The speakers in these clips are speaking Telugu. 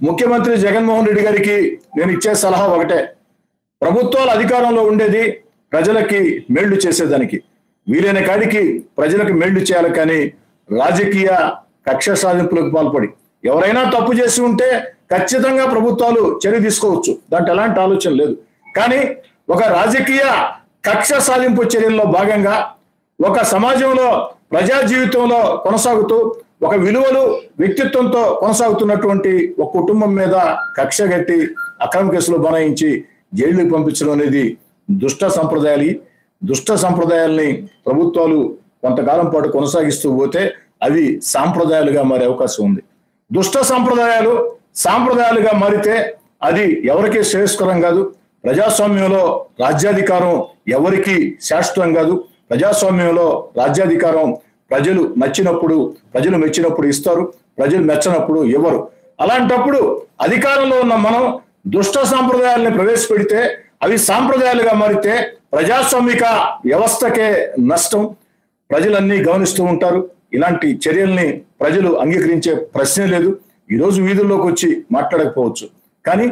ముఖ్యమంత్రి జగన్మోహన్ రెడ్డి గారికి నేను ఇచ్చే సలహా ఒకటే ప్రభుత్వాలు అధికారంలో ఉండేది ప్రజలకి మేళ్లు చేసేదానికి వీలైన కాడికి ప్రజలకు మేళ్లు చేయాలి కానీ రాజకీయ కక్ష సాధింపులకు పాల్పడి ఎవరైనా తప్పు చేసి ఉంటే ఖచ్చితంగా ప్రభుత్వాలు చర్య తీసుకోవచ్చు దాంట్లో ఎలాంటి ఆలోచన లేదు కానీ ఒక రాజకీయ కక్ష సాధింపు చర్యల్లో భాగంగా ఒక సమాజంలో ప్రజా జీవితంలో కొనసాగుతూ ఒక విలువలు వ్యక్తిత్వంతో కొనసాగుతున్నటువంటి ఒక కుటుంబం మీద కక్ష కట్టి అక్రమ కేసులు బనాయించి జైలుకి పంపించడం అనేది దుష్ట సంప్రదాయాలు దుష్ట సంప్రదాయాల్ని ప్రభుత్వాలు కొంతకాలం పాటు కొనసాగిస్తూ పోతే అవి సాంప్రదాయాలుగా మారే అవకాశం ఉంది దుష్ట సంప్రదాయాలు సాంప్రదాయాలుగా మారితే అది ఎవరికీ శ్రేయస్కరం కాదు ప్రజాస్వామ్యంలో రాజ్యాధికారం ఎవరికి శాశ్వతం కాదు ప్రజాస్వామ్యంలో రాజ్యాధికారం ప్రజలు నచ్చినప్పుడు ప్రజలు మెచ్చినప్పుడు ఇస్తారు ప్రజలు మెచ్చనప్పుడు ఇవ్వరు అలాంటప్పుడు అధికారంలో ఉన్న మనం దుష్ట సాంప్రదాయాల్ని ప్రవేశపెడితే అవి సాంప్రదాయాలుగా మారితే ప్రజాస్వామిక వ్యవస్థకే నష్టం ప్రజలన్నీ గమనిస్తూ ఉంటారు ఇలాంటి చర్యల్ని ప్రజలు అంగీకరించే ప్రశ్నే లేదు ఈరోజు వీధుల్లోకి వచ్చి మాట్లాడకపోవచ్చు కానీ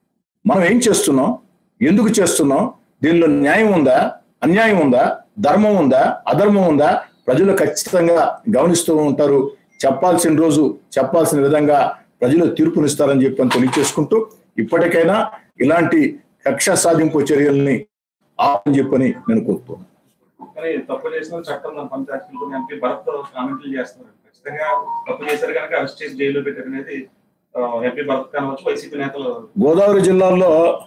మనం ఏం చేస్తున్నాం ఎందుకు చేస్తున్నాం దీనిలో న్యాయం ఉందా అన్యాయం ఉందా ధర్మం ఉందా అధర్మం ఉందా ప్రజలు ఖచ్చితంగా గమనిస్తూ ఉంటారు చెప్పాల్సిన రోజు చెప్పాల్సిన విధంగా ప్రజలు తీర్పునిస్తారని చెప్పి తెలియచేసుకుంటూ ఇప్పటికైనా ఇలాంటి కక్ష సాధింపు చర్యల్ని ఆపని చెప్పని నేను కోరుతున్నాను కానీ తప్పు చేసిన చట్టం దాని పని చేసుకుంటుంది ఎంపీ భరత్ కామెంట్లు చేస్తున్నారు ఖచ్చితంగా తప్పు చేశారు కనుక అరెస్ట్ చేసి జైల్లో పెట్టారు అనేది ఆ, ఎంపీ భరత్ కావచ్చు వైసీపీ నేతలు గోదావరి జిల్లాలో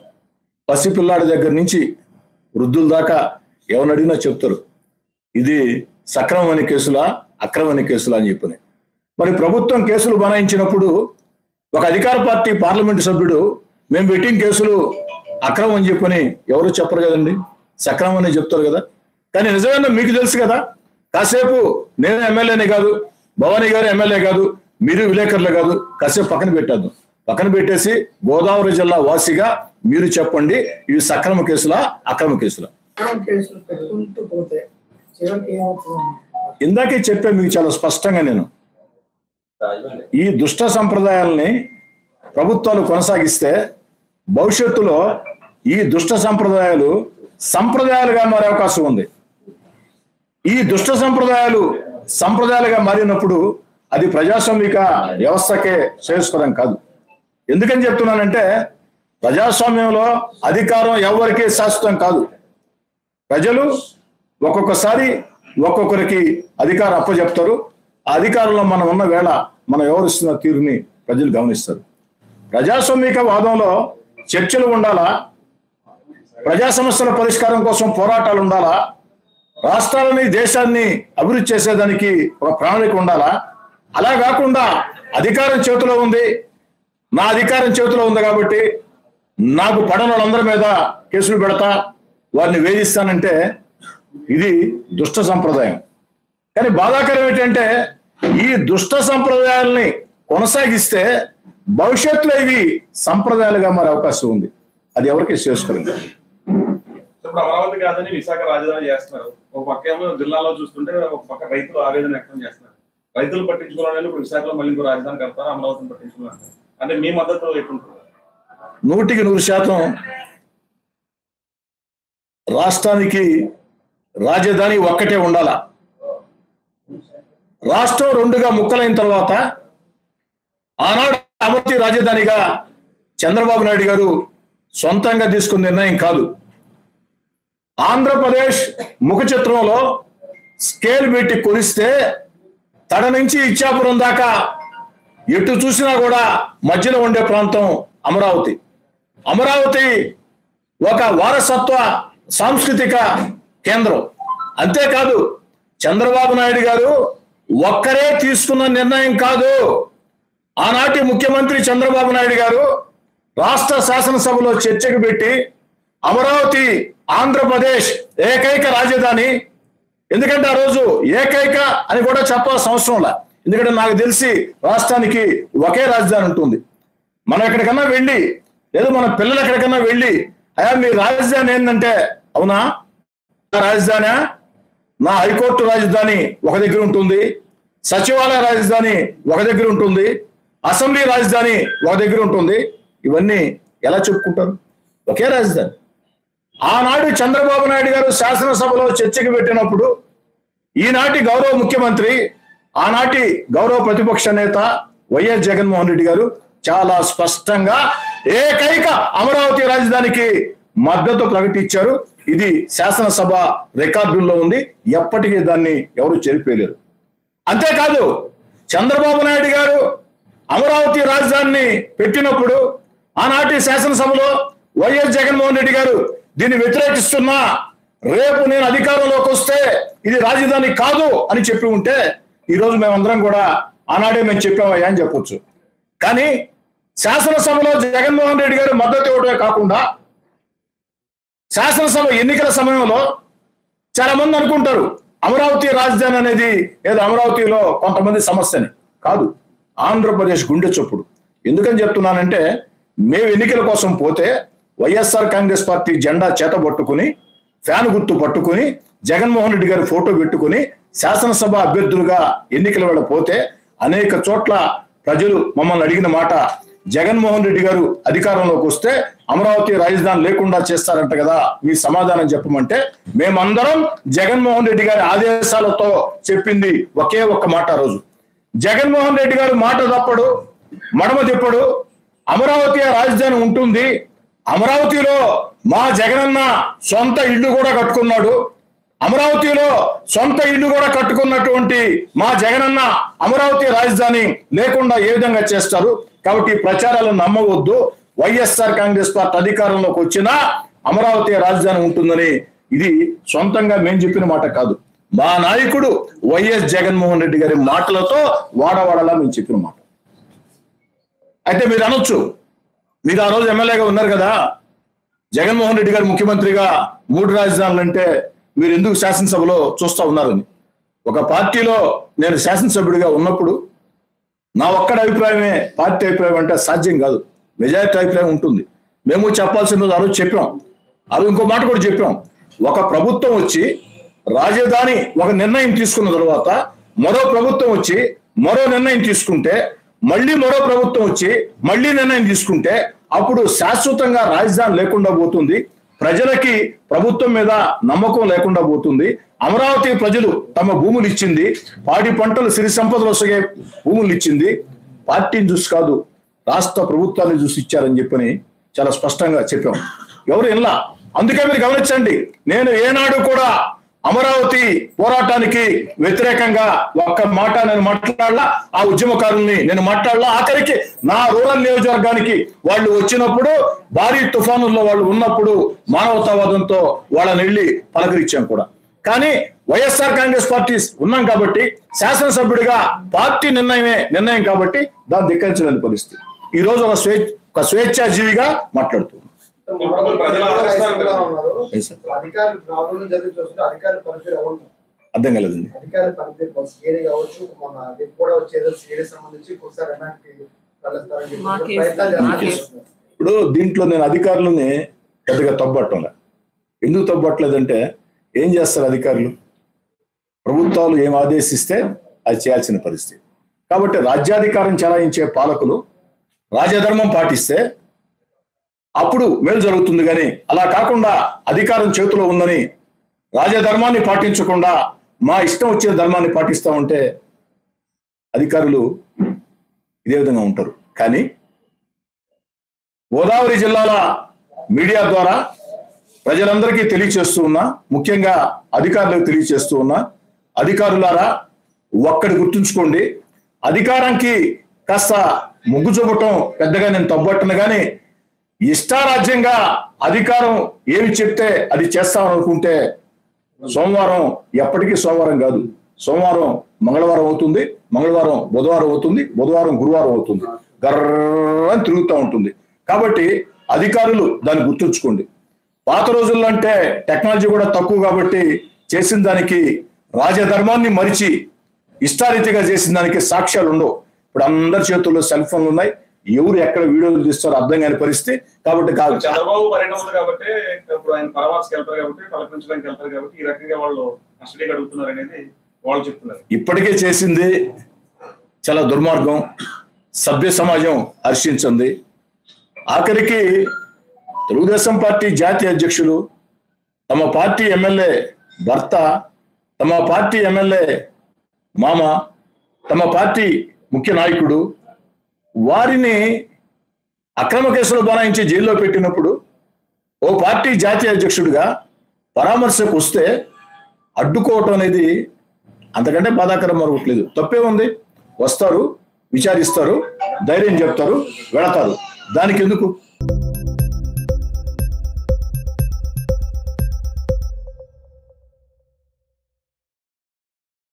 పసిపిల్లాడి దగ్గర నుంచి వృద్ధుల దాకా ఎవరిని అడిగినా చెప్తారు ఇది సక్రమమైన కేసులా అక్రమమైన కేసులా అని చెప్పని మరి ప్రభుత్వం కేసులు బనాయించినప్పుడు ఒక అధికార పార్టీ పార్లమెంటు సభ్యుడు మేము పెట్టిన కేసులు అక్రమం అని చెప్పని ఎవరు చెప్పరు కదండి సక్రమం అని చెప్తారు కదా కానీ నిజమైన మీకు తెలుసు కదా కాసేపు నేను ఎమ్మెల్యేనే కాదు భవానీ గారు ఎమ్మెల్యే కాదు మీరు విలేకరులు కాదు కాసేపు పక్కన పెట్టద్దు పక్కన పెట్టేసి గోదావరి జిల్లా వాసిగా మీరు చెప్పండి ఇవి సక్రమ కేసులా అక్రమ కేసులా అక్రమ కేసులు పెట్టుకుంటూ పోతే చివరికి ఏమవుతుంది ఇందాకే చెప్పే మీకు చాలా స్పష్టంగా నేను ఈ దుష్ట సంప్రదాయాల్ని ప్రభుత్వాలు కొనసాగిస్తే భవిష్యత్తులో ఈ దుష్ట సంప్రదాయాలు సంప్రదాయాలుగా మారే అవకాశం ఉంది ఈ దుష్ట సంప్రదాయాలు సంప్రదాయాలుగా మారినప్పుడు అది ప్రజాస్వామిక వ్యవస్థకే శ్రేయస్కరం కాదు ఎందుకని చెప్తున్నానంటే ప్రజాస్వామ్యంలో అధికారం ఎవరికీ శాశ్వతం కాదు ప్రజలు ఒక్కొక్కసారి ఒక్కొక్కరికి అధికారం అప్పచెప్తారు ఆ అధికారంలో మనం ఉన్న వేళ మనం ఎవరిస్తున్న తీరుని ప్రజలు గమనిస్తారు ప్రజాస్వామిక వాదంలో చర్చలు ఉండాలా ప్రజా సమస్యల పరిష్కారం కోసం పోరాటాలు ఉండాలా రాష్ట్రాలని దేశాన్ని అభివృద్ధి చేసేదానికి ఒక ప్రణాళిక ఉండాలా అలా కాకుండా అధికారం చేతిలో ఉంది నా అధికారం చేతిలో ఉంది కాబట్టి నాకు పడని వాళ్ళందరి మీద కేసులు పెడతా వారిని వేధిస్తానంటే ఇది దుష్ట సంప్రదాయం కానీ బాధాకరం ఏంటంటే ఈ దుష్ట సంప్రదాయాల్ని కొనసాగిస్తే భవిష్యత్తులో ఇవి సంప్రదాయాలుగా మారే అవకాశం ఉంది అది ఎవరికి శ్రేయస్కరం కాదు. ఇప్పుడు అమరావతి కాదని విశాఖ రాజధాని చేస్తున్నారు ఒక పక్క ఏమో జిల్లాలో చూస్తుంటే ఒక పక్క రైతులు ఆవేదన వ్యక్తం చేస్తున్నారు రైతులు పట్టించుకోవాలని ఇప్పుడు విశాఖలో మళ్ళీ ఇంకో రాజధాని కడతారు అమరావతిని పట్టించుకోవాలంటారు అంటే మీ మద్దతు ఎట్లుంటుంది నూటికి నూరు శాతం రాష్ట్రానికి రాజధాని ఒక్కటే ఉండాల రాష్ట్రం రెండుగా ముక్కలైన తర్వాత ఆనాడు అమర్తి రాజధానిగా చంద్రబాబు నాయుడు గారు సొంతంగా తీసుకున్న నిర్ణయం కాదు ఆంధ్రప్రదేశ్ ముఖ చిత్రంలో స్కేల్ పెట్టి కొలిస్తే తడ నుంచి ఇచ్చాపురం దాకా ఎటు చూసినా కూడా మధ్యలో ఉండే ప్రాంతం అమరావతి అమరావతి ఒక వారసత్వ సాంస్కృతిక కేంద్రం అంతేకాదు చంద్రబాబు నాయుడు గారు ఒక్కరే తీసుకున్న నిర్ణయం కాదు ఆనాటి ముఖ్యమంత్రి చంద్రబాబు నాయుడు గారు రాష్ట్ర శాసనసభలో చర్చకు పెట్టి అమరావతి ఆంధ్రప్రదేశ్ ఏకైక రాజధాని ఎందుకంటే ఆ రోజు ఏకైక అని కూడా చెప్పాల్సిన అవసరం లే ఎందుకంటే నాకు తెలిసి రాష్ట్రానికి ఒకే రాజధాని ఉంటుంది మనం ఎక్కడికన్నా వెళ్ళి లేదు మన పిల్లలు ఎక్కడికన్నా వెళ్ళి అయ్యా మీ రాజధాని ఏంటంటే అవునా నా రాజధాని నా హైకోర్టు రాజధాని ఒక దగ్గర ఉంటుంది సచివాలయ రాజధాని ఒక దగ్గర ఉంటుంది అసెంబ్లీ రాజధాని ఒక దగ్గర ఉంటుంది ఇవన్నీ ఎలా చెప్పుకుంటారు ఒకే రాజధాని ఆనాడు చంద్రబాబు నాయుడు గారు శాసనసభలో చర్చకు పెట్టినప్పుడు ఈనాటి గౌరవ ముఖ్యమంత్రి ఆనాటి గౌరవ ప్రతిపక్ష నేత వైఎస్ జగన్మోహన్ రెడ్డి గారు చాలా స్పష్టంగా ఏకైక అమరావతి రాజధానికి మద్దతు ప్రకటించారు ఇది శాసనసభ రికార్డుల్లో ఉంది ఎప్పటికీ దాన్ని ఎవరు చెరిపేయలేరు అంతేకాదు చంద్రబాబు నాయుడు గారు అమరావతి రాజధానిని పెట్టినప్పుడు ఆనాటి శాసనసభలో వైఎస్ జగన్మోహన్ రెడ్డి గారు దీన్ని వ్యతిరేకిస్తున్నా రేపు నేను అధికారంలోకి వస్తే ఇది రాజధాని కాదు అని చెప్పి ఉంటే ఈరోజు మేమందరం కూడా ఆనాడే మేము చెప్పామయ్యా అని చెప్పొచ్చు కానీ శాసనసభలో జగన్మోహన్ రెడ్డి గారు మద్దతు ఇవ్వడమే కాకుండా శాసనసభ ఎన్నికల సమయంలో చాలా మంది అనుకుంటారు అమరావతి రాజధాని అనేది ఏదో అమరావతిలో కొంతమంది సమస్యని కాదు ఆంధ్రప్రదేశ్ గుండె చొప్పుడు ఎందుకని చెప్తున్నానంటే మేము ఎన్నికల కోసం పోతే వైఎస్ఆర్ కాంగ్రెస్ పార్టీ జెండా చేత పట్టుకుని ఫ్యాన్ గుర్తు పట్టుకుని జగన్మోహన్ రెడ్డి గారి ఫోటో పెట్టుకుని శాసనసభ అభ్యర్థులుగా ఎన్నికల వేళ పోతే అనేక చోట్ల ప్రజలు మమ్మల్ని అడిగిన మాట జగన్మోహన్ రెడ్డి గారు అధికారంలోకి వస్తే అమరావతి రాజధాని లేకుండా చేస్తారంట కదా మీ సమాధానం చెప్పమంటే మేమందరం జగన్మోహన్ రెడ్డి గారి ఆదేశాలతో చెప్పింది ఒకే ఒక్క మాట ఆ రోజు జగన్మోహన్ రెడ్డి గారు మాట తప్పడు మడమ తిప్పడు అమరావతి రాజధాని ఉంటుంది అమరావతిలో మా జగనన్న సొంత ఇల్లు కూడా కట్టుకున్నాడు అమరావతిలో సొంత ఇల్లు కూడా కట్టుకున్నటువంటి మా జగనన్న అమరావతి రాజధాని లేకుండా ఏ విధంగా చేస్తారు కాబట్టి ఈ ప్రచారాలను నమ్మవద్దు వైఎస్ఆర్ కాంగ్రెస్ పార్టీ అధికారంలోకి వచ్చినా అమరావతి రాజధాని ఉంటుందని ఇది సొంతంగా మేము చెప్పిన మాట కాదు మా నాయకుడు వైఎస్ జగన్మోహన్ రెడ్డి గారి మాటలతో వాడవాడలా మేము చెప్పిన మాట అయితే మీరు అనొచ్చు మీరు ఆ రోజు ఎమ్మెల్యేగా ఉన్నారు కదా జగన్మోహన్ రెడ్డి గారు ముఖ్యమంత్రిగా మూడు రాజధానులు అంటే మీరు ఎందుకు శాసనసభలో చూస్తా ఉన్నారని ఒక పార్టీలో నేను శాసనసభ్యుడిగా ఉన్నప్పుడు నా ఒక్కడి అభిప్రాయమే పార్టీ అభిప్రాయం అంటే సాధ్యం కాదు మెజారిటీ అభిప్రాయం ఉంటుంది మేము చెప్పాల్సిన ఆ రోజు చెప్పాం అది ఇంకో మాట కూడా చెప్పాం ఒక ప్రభుత్వం వచ్చి రాజధాని ఒక నిర్ణయం తీసుకున్న తర్వాత మరో ప్రభుత్వం వచ్చి మరో నిర్ణయం తీసుకుంటే మళ్ళీ మరో ప్రభుత్వం వచ్చి మళ్ళీ నిర్ణయం తీసుకుంటే అప్పుడు శాశ్వతంగా రాజధాని లేకుండా పోతుంది ప్రజలకి ప్రభుత్వం మీద నమ్మకం లేకుండా పోతుంది అమరావతి ప్రజలు తమ భూములు ఇచ్చింది పాడి పంటలు సిరి సంపదలు వసగే భూములు ఇచ్చింది పార్టీని చూసి కాదు రాష్ట్ర ప్రభుత్వాన్ని చూసి ఇచ్చారని చెప్పని చాలా స్పష్టంగా చెప్పాం ఎవరు ఇలా అందుకే మీరు గమనించండి నేను ఏనాడు కూడా అమరావతి పోరాటానికి వ్యతిరేకంగా ఒక్క మాట నేను మాట్లాడలా ఆ ఉద్యమకారుల్ని నేను మాట్లాడలా ఆఖరికి నా రూరల్ నియోజకవర్గానికి వాళ్ళు వచ్చినప్పుడు భారీ తుఫానుల్లో వాళ్ళు ఉన్నప్పుడు మానవతావాదంతో వాళ్ళని వెళ్ళి పలకరించాం కూడా కానీ వైఎస్ఆర్ కాంగ్రెస్ పార్టీ ఉన్నాం కాబట్టి శాసనసభ్యుడిగా పార్టీ నిర్ణయమే నిర్ణయం కాబట్టి దాన్ని ధిక్కరించలేని పరిస్థితి ఈ రోజు ఒక స్వేచ్ఛ ఒక స్వేచ్ఛాజీవిగా మాట్లాడుతున్నాం ఇప్పుడు ప్రజలు ఆలోచిస్తారు కదా. Yes, sir. అధికారులు ప్రాబ్లం జరిగి చూస్తుంటే అధికారుల పనితీరు ఎవరు అర్థం కాలేదండి అధికారుల పనితీరు సీఏ కావచ్చు మన రేపు కూడా వచ్చేదో సీఏ సంబంధించి ఒకసారి ఎలాంటి కలుస్తారని చెప్పి మా కేసు- ప్రయత్నాలు మా చేస్తున్నారు. ఇప్పుడు దీంట్లో నేను అధికారులని పెద్దగా తప్పట్టంలే ఎందుకు తప్పట్లేదంటే ఏం చేస్తారు అధికారులు ప్రభుత్వాలు ఏం ఆదేశిస్తే అది చేయాల్సిన పరిస్థితి కాబట్టి రాజ్యాధికారం చెలాయించే పాలకులు రాజధర్మం పాటిస్తే అప్పుడు మేలు జరుగుతుంది కానీ అలా కాకుండా అధికారం చేతిలో ఉందని రాజధర్మాన్ని పాటించకుండా మా ఇష్టం వచ్చిన ధర్మాన్ని పాటిస్తా ఉంటే అధికారులు ఇదే విధంగా ఉంటారు కానీ గోదావరి జిల్లాల మీడియా ద్వారా ప్రజలందరికీ తెలియచేస్తూ ఉన్నా ముఖ్యంగా అధికారులకు తెలియచేస్తూ ఉన్నా అధికారులారా ఒక్కడి గుర్తుంచుకోండి అధికారానికి కాస్త ముగ్గు చూపటం పెద్దగా నేను తప్పట్టను కానీ ఇష్టారాజ్యంగా అధికారం ఏమి చెప్తే అది చేస్తామని అనుకుంటే సోమవారం ఎప్పటికీ సోమవారం కాదు సోమవారం మంగళవారం అవుతుంది మంగళవారం బుధవారం అవుతుంది బుధవారం గురువారం అవుతుంది గర్రని తిరుగుతూ ఉంటుంది కాబట్టి అధికారులు దాన్ని గుర్తుంచుకోండి పాత రోజుల్లో అంటే టెక్నాలజీ కూడా తక్కువ కాబట్టి చేసిన దానికి రాజధర్మాన్ని మరిచి ఇష్టారీతిగా చేసిన దానికి సాక్ష్యాలు ఉండవు ఇప్పుడు అందరి చేతుల్లో సెల్ ఫోన్లు ఉన్నాయి ఎవరు ఎక్కడ వీడియోలు తీస్తారో అర్థం కాని పరిస్థితి కాబట్టి కాదు చంద్రబాబు పర్యటన ఉంది కాబట్టి ఇప్పుడు ఆయన పరమార్స్కి వెళ్తారు కాబట్టి పలకరించడానికి వెళ్తారు కాబట్టి ఈ రకంగా వాళ్ళు కస్టడీకి అడుగుతున్నారు అనేది వాళ్ళు చెప్తున్నారు ఇప్పటికే చేసింది చాలా దుర్మార్గం సభ్య సమాజం హర్షించింది ఆఖరికి తెలుగుదేశం పార్టీ జాతీయ అధ్యక్షులు తమ పార్టీ ఎమ్మెల్యే భర్త తమ పార్టీ ఎమ్మెల్యే మామ తమ పార్టీ ముఖ్య నాయకుడు వారిని అక్రమ కేసులు బనాయించి జైల్లో పెట్టినప్పుడు ఓ పార్టీ జాతీయ అధ్యక్షుడిగా పరామర్శకు వస్తే అడ్డుకోవటం అనేది అంతకంటే బాధాకరం మరొకట్లేదు తప్పే ఉంది వస్తారు విచారిస్తారు ధైర్యం చెప్తారు వెళతారు దానికి ఎందుకు